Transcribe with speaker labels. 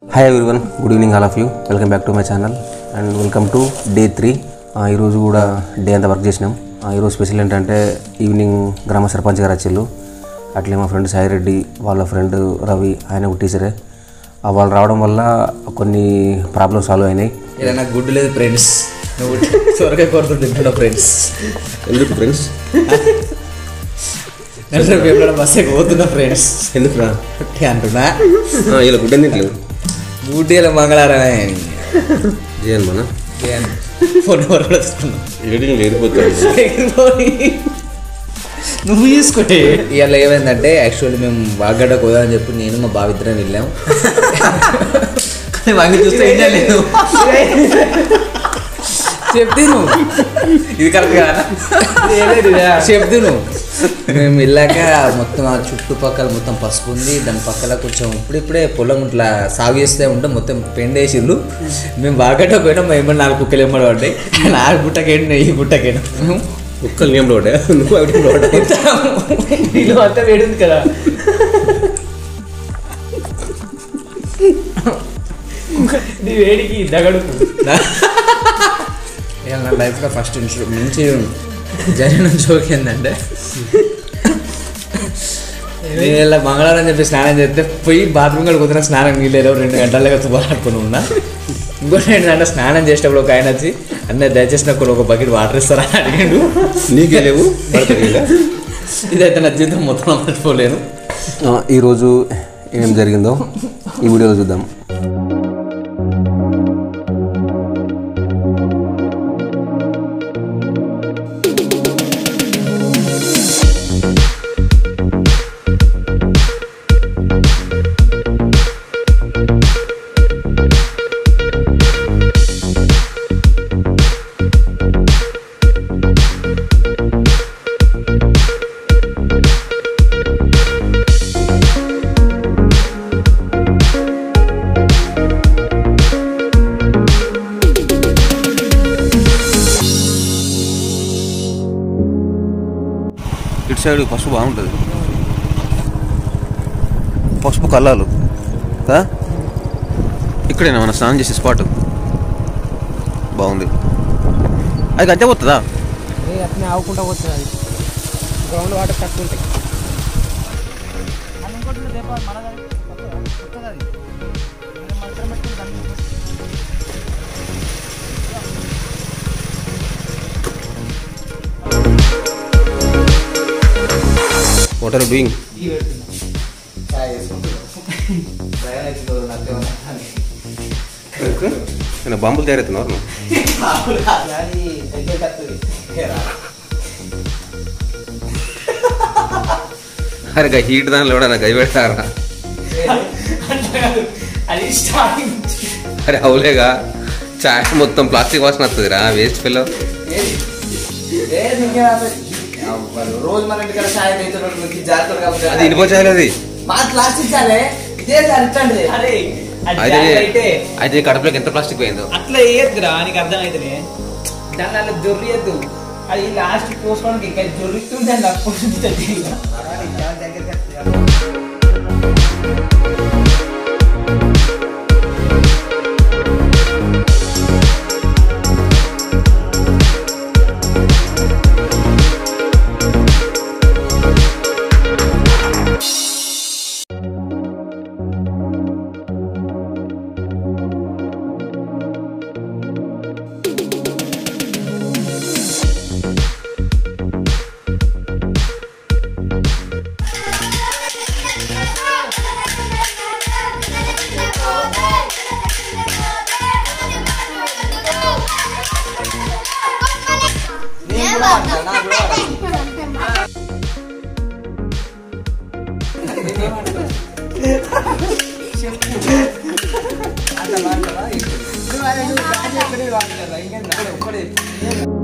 Speaker 1: hi everyone good evening all of you welcome back to my channel and welcome to day three ఈరోజు కూడా day అంతా work చేసినాం ఆ, ఈరోజు special ఏంటంటే ఈవినింగ్ గ్రామ సర్పంచ్ గారు వచ్చిళ్ళు అట్లే మా ఫ్రెండ్ సాయి రెడ్డి వాళ్ళ ఫ్రెండ్ రవి ఆయన ఒక టీచరే ఆ, వాళ్ళు రావడం వల్ల కొన్ని ప్రాబ్లమ్స్ సాల్వ్ అయినాయి
Speaker 2: ఏదైనా గుడ్డు లేదు ఫ్రెండ్స్ నువ్వు సొరకాయ కొరత తింటున్నావు ఫ్రెండ్స్
Speaker 1: ఎందుకు ఫ్రెండ్స్
Speaker 2: రేపు ఎప్పుడైనా బస్ ఎక్కి పోతున్నా ఫ్రెండ్స్
Speaker 1: ఎందుకు రా
Speaker 2: అంటున్నా
Speaker 1: ఇలా గుడ్డ తింటలేదు
Speaker 2: ఊటీల మంగళవారమే
Speaker 1: చేయను మన
Speaker 2: ఫోన్ నెంబర్ కూడా తీసుకున్నాం
Speaker 1: ఎడిటింగ్ లేకపోతే
Speaker 2: నువ్వు తీసుకుంటే ఇవాళ ఏమైందంటే యాక్చువల్లీ మేము వాగడ్డ పోదామని చెప్పి నేను మా బావ ఇద్దరం వెళ్ళాం కానీ వాగి చూస్తే ఏం లేదు చెప్తే నువ్వు ఇది కరెక్ట్ కదా చెప్తే నువ్వు మేము వెళ్ళాక మొత్తం ఆ చుట్టుపక్కల మొత్తం పసుపు ఉంది దాని పక్కల కొంచెం ఇప్పుడిప్పుడే పొలం ఇట్లా సాగు చేస్తే ఉంటే మొత్తం పెండేసిళ్ళు మేము బాగట్ట పోయినాం మా ఏమన్నా నాలుగు కుక్కలు ఏమన్నా పడ్డాయి ఆ గుట్టకేండి ఈ గుట్టకేనా మేము
Speaker 1: ఒక్కరు నేమ్ రోడ్డే నువ్వు ఒకటి రోడ్
Speaker 2: నీళ్ళు అంతా వేడింది కదా నీ వేడికి దగడుకు నా లైఫ్లో ఫస్ట్ మంచి జరిగిన జోక్ ఏంటంటే నేను ఇలా మంగళవారం చెప్పి స్నానం చేస్తే పోయి బాత్రూమ్ కాడ కూతున్న స్నానం నీళ్ళు రెండు గంటలుగా తుబాడుకుని ఉన్నా ఇంకోటి ఏంటంటే స్నానం చేసేటప్పుడు ఒక ఆయన వచ్చి అన్న దయచేసి నాకు ఒక బకెట్ వాటర్ ఇస్తారా అని అడిగాడు
Speaker 1: నీకే లేవు పడతాయి కదా
Speaker 2: ఇదైతే నా జీవితం మొత్తం మర్చిపోలేను
Speaker 1: ఆ, ఈరోజు ఏం జరిగిందో ఈ వీడియోలో చూద్దాం ఇటు సైడ్ పసుపు బాగుంటుంది పసుపు కల్లాలు కదా ఇక్కడేనా మన స్నానం చేసే స్పాట్ బాగుంది అది గంటే పోతుందా
Speaker 3: అట్నే ఆవుకుంటా పోతుంది అది గ్రౌండ్ వాటర్ తక్కువ ఉంటాయి
Speaker 1: వాట్ ఆర్ డూయింగ్ నేను బాంబులు తయారవుతున్నారు నువ్వు అరే గా హీట్ దానిలో కూడా నాకు పెడతారా
Speaker 2: అది స్టార్టింగ్
Speaker 1: అరే అవులేగా చాయ్ మొత్తం ప్లాస్టిక్ వాసన వస్తుందిరా వేస్ట్ పిల్ల
Speaker 2: రోజు మన ఇంటికాడ సాయం అయితే జాగ్రత్తలు కాబట్టి
Speaker 1: అది ఇనుప చాయ్ అది
Speaker 2: మా ప్లాస్టిక్ చాలే ఇదే సార్ ఇట్టండి అరే
Speaker 1: అయితే అయితే ఈ కడుపులోకి ఎంత ప్లాస్టిక్ పోయిందో
Speaker 3: అట్లా వేయద్దురా నీకు అర్థమైతే దాన్ని అలా జొర్రియద్దు అది లాస్ట్ పోసుకోవడానికి ఇంకా జొర్రిస్తుంది అని అప్పుడు
Speaker 2: ఇంకేం